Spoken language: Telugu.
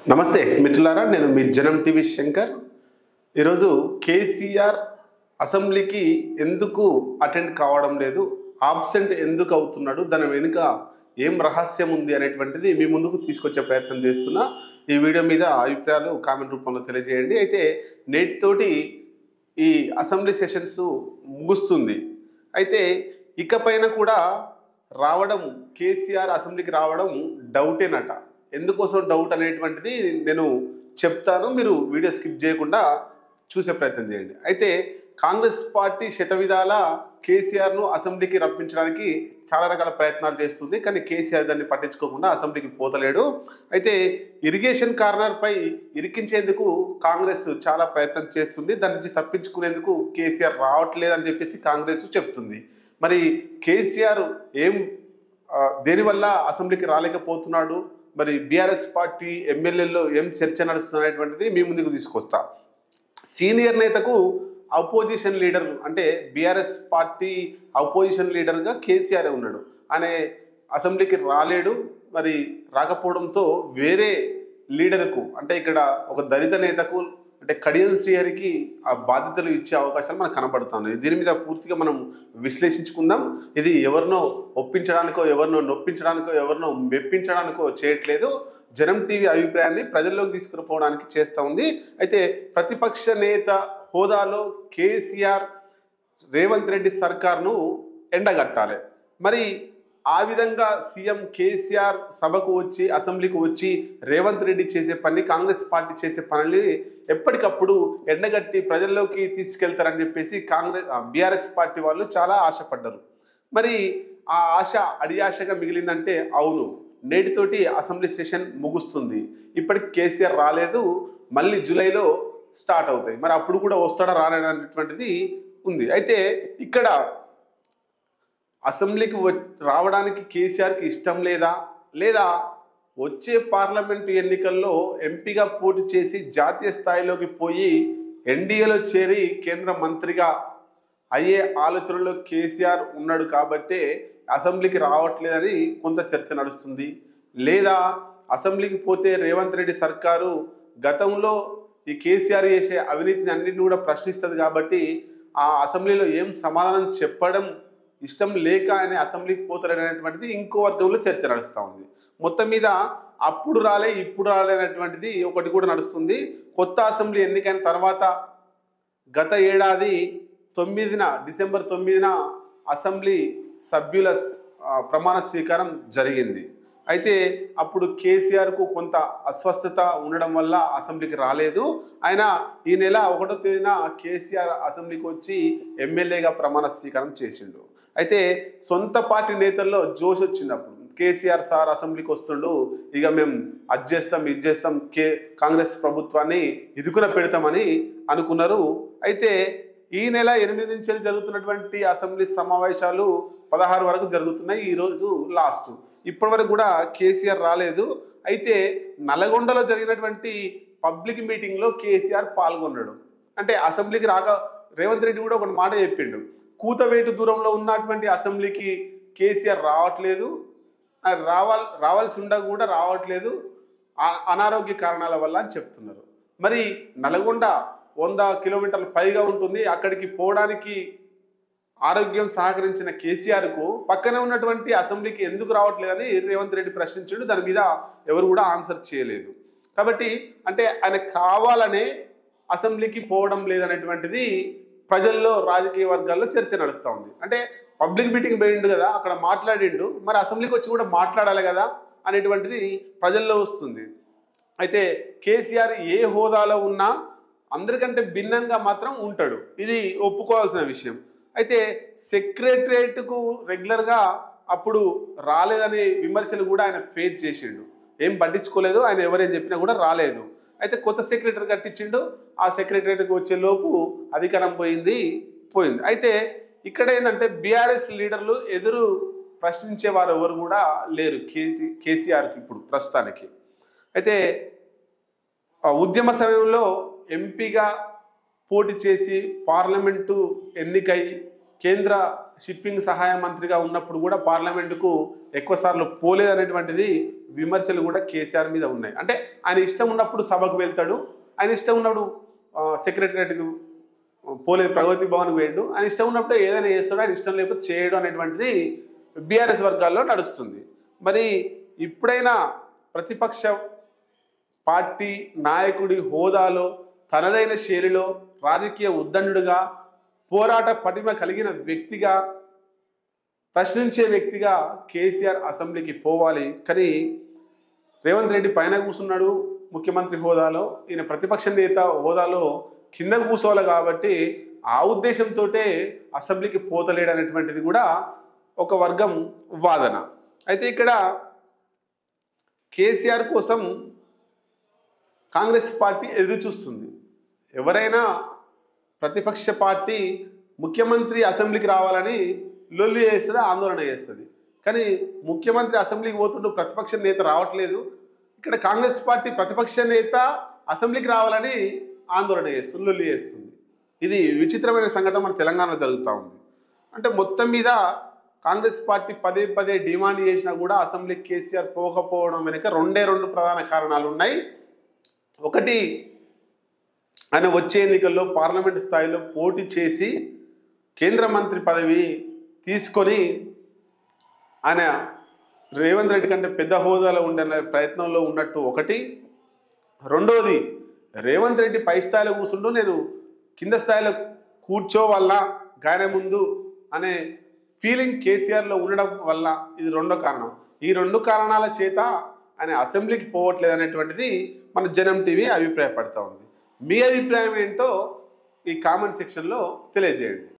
నమస్తే మిత్రులారా నేను మీ జనం టీవీ శంకర్ ఈరోజు కేసీఆర్ అసెంబ్లీకి ఎందుకు అటెండ్ కావడం లేదు ఆబ్సెంట్ ఎందుకు అవుతున్నాడు దాని వెనుక ఏం రహస్యం ఉంది అనేటువంటిది మీ ముందుకు తీసుకొచ్చే ప్రయత్నం చేస్తున్నా ఈ వీడియో మీద అభిప్రాయాలు కామెంట్ రూపంలో తెలియజేయండి అయితే నేటితోటి ఈ అసెంబ్లీ సెషన్స్ ముగుస్తుంది అయితే ఇకపైన కూడా రావడం కేసీఆర్ అసెంబ్లీకి రావడం డౌటేనట ఎందుకోసం డౌట్ అనేటువంటిది నేను చెప్తాను మీరు వీడియో స్కిప్ చేయకుండా చూసే ప్రయత్నం చేయండి అయితే కాంగ్రెస్ పార్టీ శతవిధాల కేసీఆర్ను అసెంబ్లీకి రప్పించడానికి చాలా రకాల ప్రయత్నాలు చేస్తుంది కానీ కేసీఆర్ దాన్ని పట్టించుకోకుండా అసెంబ్లీకి పోతలేడు అయితే ఇరిగేషన్ కార్నర్పై ఇరికించేందుకు కాంగ్రెస్ చాలా ప్రయత్నం చేస్తుంది దాని నుంచి తప్పించుకునేందుకు కేసీఆర్ రావట్లేదు అని చెప్పేసి కాంగ్రెస్ చెప్తుంది మరి కేసీఆర్ ఏం ఆ, దేనివల్ల అసెంబ్లీకి రాలేకపోతున్నాడు మరి బీఆర్ఎస్ పార్టీ ఎమ్మెల్యేల్లో ఏం చర్చ నడుస్తుంది అనేటువంటిది మీ ముందుకు తీసుకొస్తా సీనియర్ నేతకు అపోజిషన్ లీడర్ అంటే బీఆర్ఎస్ పార్టీ అపోజిషన్ లీడర్గా కేసీఆర్ ఉన్నాడు ఆయన అసెంబ్లీకి రాలేడు మరి రాకపోవడంతో వేరే లీడర్కు అంటే ఇక్కడ ఒక దళిత నేతకు అంటే కడియం శ్రీహరికి ఆ బాధ్యతలు ఇచ్చే అవకాశాలు మనకు కనబడుతున్నాయి దీని మీద పూర్తిగా మనం విశ్లేషించుకుందాం ఇది ఎవరినో ఒప్పించడానికో ఎవరినో నొప్పించడానికో ఎవరినో మెప్పించడానికో చేయట్లేదు జనం టీవీ అభిప్రాయాన్ని ప్రజల్లోకి తీసుకుపోవడానికి చేస్తూ ఉంది అయితే ప్రతిపక్ష నేత హోదాలో కేసీఆర్ రేవంత్ రెడ్డి సర్కార్ను ఎండగట్టాలి మరి ఆ విధంగా సీఎం కేసీఆర్ సభకు వచ్చి అసెంబ్లీకి వచ్చి రేవంత్ రెడ్డి చేసే పని కాంగ్రెస్ పార్టీ చేసే పనులు ఎప్పటికప్పుడు ఎండగట్టి ప్రజల్లోకి తీసుకెళ్తారని చెప్పేసి కాంగ్రెస్ బీఆర్ఎస్ పార్టీ వాళ్ళు చాలా ఆశపడ్డారు మరి ఆ ఆశ అడియాశగా మిగిలిందంటే అవును నేటితోటి అసెంబ్లీ సెషన్ ముగుస్తుంది ఇప్పటికి కేసీఆర్ రాలేదు మళ్ళీ జూలైలో స్టార్ట్ అవుతాయి మరి అప్పుడు కూడా వస్తాడా రానటువంటిది ఉంది అయితే ఇక్కడ అసెంబ్లీకి వ- రావడానికి కేసీఆర్కి ఇష్టం లేదా లేదా వచ్చే పార్లమెంటు ఎన్నికల్లో ఎంపీగా పోటీ చేసి జాతీయ స్థాయిలోకి పోయి ఎన్డీఏలో చేరి కేంద్ర మంత్రిగా అయ్యే ఆలోచనలో కేసీఆర్ ఉన్నాడు కాబట్టే అసెంబ్లీకి రావట్లేదని కొంత చర్చ నడుస్తుంది లేదా అసెంబ్లీకి పోతే రేవంత్ రెడ్డి సర్కారు గతంలో ఈ కేసీఆర్ చేసే అవినీతిని అన్నింటిని కూడా ప్రశ్నిస్తుంది కాబట్టి ఆ అసెంబ్లీలో ఏం సమాధానం చెప్పడం ఇష్టం లేక ఆయన అసెంబ్లీకి పోతారనేటువంటిది ఇంకో వర్గంలో చర్చ నడుస్తూ ఉంది మొత్తం మీద అప్పుడు రాలే ఇప్పుడు రాలే అనేటువంటిది ఒకటి కూడా నడుస్తుంది కొత్త అసెంబ్లీ ఎన్నికైన తర్వాత గత ఏడాది తొమ్మిదిన డిసెంబర్ తొమ్మిదిన అసెంబ్లీ సభ్యుల స్- ఆ, ప్రమాణ స్వీకారం జరిగింది అయితే అప్పుడు కేసీఆర్కు కొంత అస్వస్థత ఉండడం వల్ల అసెంబ్లీకి రాలేదు ఆయన ఈ నెల ఒకటో తేదీన కేసీఆర్ అసెంబ్లీకి వచ్చి ఎమ్మెల్యేగా ప్రమాణ స్వీకారం చేసిండు అయితే సొంత పార్టీ నేతల్లో జోష్ వచ్చినప్పుడు కేసీఆర్ సార్ అసెంబ్లీకి వస్తుండు ఇక మేము అది చేస్తాం ఇది చేస్తాం కే కాంగ్రెస్ ప్రభుత్వాన్ని ఇరుకున పెడతామని అనుకున్నారు అయితే ఈ నెల ఎనిమిది నుంచి జరుగుతున్నటువంటి అసెంబ్లీ సమావేశాలు పదహారు వరకు జరుగుతున్నాయి ఈరోజు లాస్ట్ ఇప్పటి వరకు కూడా కేసీఆర్ రాలేదు అయితే నల్గొండలో జరిగినటువంటి పబ్లిక్ మీటింగ్లో కేసీఆర్ పాల్గొన్నాడు అంటే అసెంబ్లీకి రాక రేవంత్ రెడ్డి కూడా ఒక మాట చెప్పిండు కూతవేటు దూరంలో ఉన్నటువంటి అసెంబ్లీకి కేసీఆర్ రావట్లేదు ఆయన రావాల్ రావాల్సి ఉండ కూడా రావట్లేదు ఆ- అనారోగ్య కారణాల వల్ల అని చెప్తున్నారు మరి నల్గొండ వంద కిలోమీటర్ల పైగా ఉంటుంది అక్కడికి పోవడానికి ఆరోగ్యం సహకరించిన కేసీఆర్కు పక్కనే ఉన్నటువంటి అసెంబ్లీకి ఎందుకు రావట్లేదని రేవంత్ రెడ్డి ప్రశ్నించాడు దాని మీద ఎవరు కూడా ఆన్సర్ చేయలేదు కాబట్టి అంటే ఆయన కావాలనే అసెంబ్లీకి పోవడం లేదనేటువంటిది ప్రజల్లో రాజకీయ వర్గాల్లో చర్చ నడుస్తూ ఉంది అంటే పబ్లిక్ మీటింగ్ పోయిండు కదా అక్కడ మాట్లాడిండు మరి అసెంబ్లీకి వచ్చి కూడా మాట్లాడాలి కదా అనేటువంటిది ప్రజల్లో వస్తుంది అయితే కేసీఆర్ ఏ హోదాలో ఉన్నా అందరికంటే భిన్నంగా మాత్రం ఉంటాడు ఇది ఒప్పుకోవాల్సిన విషయం అయితే సెక్రటరేట్కు రెగ్యులర్గా అప్పుడు రాలేదనే విమర్శలు కూడా ఆయన ఫేస్ చేసిండు ఏం పట్టించుకోలేదు ఆయన ఎవరేం చెప్పినా కూడా రాలేదు అయితే కొత్త సెక్రటరీ కట్టించిండు ఆ సెక్రటరేట్కి వచ్చే లోపు అధికారం పోయింది పోయింది అయితే ఇక్కడ ఏంటంటే బీఆర్ఎస్ లీడర్లు ఎదురు ప్రశ్నించే వారు ఎవరు కూడా లేరు కేసీ కేసీఆర్కి ఇప్పుడు ప్రస్తుతానికి అయితే ఆ ఉద్యమ సమయంలో ఎంపీగా పోటీ చేసి పార్లమెంటు ఎన్నికై కేంద్ర షిప్పింగ్ సహాయ మంత్రిగా ఉన్నప్పుడు కూడా పార్లమెంటుకు ఎక్కువ సార్లు పోలేదనేటువంటిది విమర్శలు కూడా కేసీఆర్ మీద ఉన్నాయి అంటే ఆయన ఇష్టం ఉన్నప్పుడు సభకు వెళ్తాడు ఆయన ఇష్టం ఉన్నప్పుడు సెక్రటరియట్కి పోలేదు ప్రగతి భవన్కి వేయడు ఆయన ఇష్టం ఉన్నప్పుడు ఏదైనా చేస్తాడు ఆయన ఇష్టం లేకపోతే చేయడు అనేటువంటిది బీఆర్ఎస్ వర్గాల్లో నడుస్తుంది మరి ఇప్పుడైనా ప్రతిపక్ష పార్టీ నాయకుడి హోదాలో తనదైన శైలిలో రాజకీయ ఉద్దండుగా పోరాట పటిమ కలిగిన వ్యక్తిగా ప్రశ్నించే వ్యక్తిగా కేసీఆర్ అసెంబ్లీకి పోవాలి కానీ రేవంత్ రెడ్డి పైన కూర్చున్నాడు ముఖ్యమంత్రి హోదాలో ఈయన ప్రతిపక్ష నేత హోదాలో కింద కూర్చోవాలి కాబట్టి ఆ ఉద్దేశంతో అసెంబ్లీకి పోతలేడు అనేటువంటిది కూడా ఒక వర్గం వాదన అయితే ఇక్కడ కేసీఆర్ కోసం కాంగ్రెస్ పార్టీ ఎదురు చూస్తుంది ఎవరైనా ప్రతిపక్ష పార్టీ ముఖ్యమంత్రి అసెంబ్లీకి రావాలని లొల్లి చేస్తుంది ఆందోళన చేస్తుంది కానీ ముఖ్యమంత్రి అసెంబ్లీకి పోతుంటూ ప్రతిపక్ష నేత రావట్లేదు ఇక్కడ కాంగ్రెస్ పార్టీ ప్రతిపక్ష నేత అసెంబ్లీకి రావాలని ఆందోళన చేస్తుంది లొల్లి చేస్తుంది ఇది విచిత్రమైన సంఘటన మన తెలంగాణలో జరుగుతూ ఉంది అంటే మొత్తం మీద కాంగ్రెస్ పార్టీ పదే పదే డిమాండ్ చేసినా కూడా అసెంబ్లీకి కేసీఆర్ పోకపోవడం వెనుక రెండే రెండు ప్రధాన కారణాలు ఉన్నాయి ఒకటి ఆయన వచ్చే ఎన్నికల్లో పార్లమెంట్ స్థాయిలో పోటీ చేసి కేంద్ర మంత్రి పదవి తీసుకొని ఆయన రేవంత్ రెడ్డి కంటే పెద్ద హోదాలో ఉండే ప్రయత్నంలో ఉన్నట్టు ఒకటి రెండోది రేవంత్ రెడ్డి పై స్థాయిలో కూర్చుంటూ నేను కింద స్థాయిలో కూర్చోవల్ల గాయన ముందు అనే ఫీలింగ్ కేసీఆర్లో ఉండడం వల్ల ఇది రెండో కారణం ఈ రెండు కారణాల చేత ఆయన అసెంబ్లీకి పోవట్లేదు అనేటువంటిది మన జనం టీవీ అభిప్రాయపడతా ఉంది మీ అభిప్రాయం ఏంటో ఈ కామెంట్ సెక్షన్లో తెలియజేయండి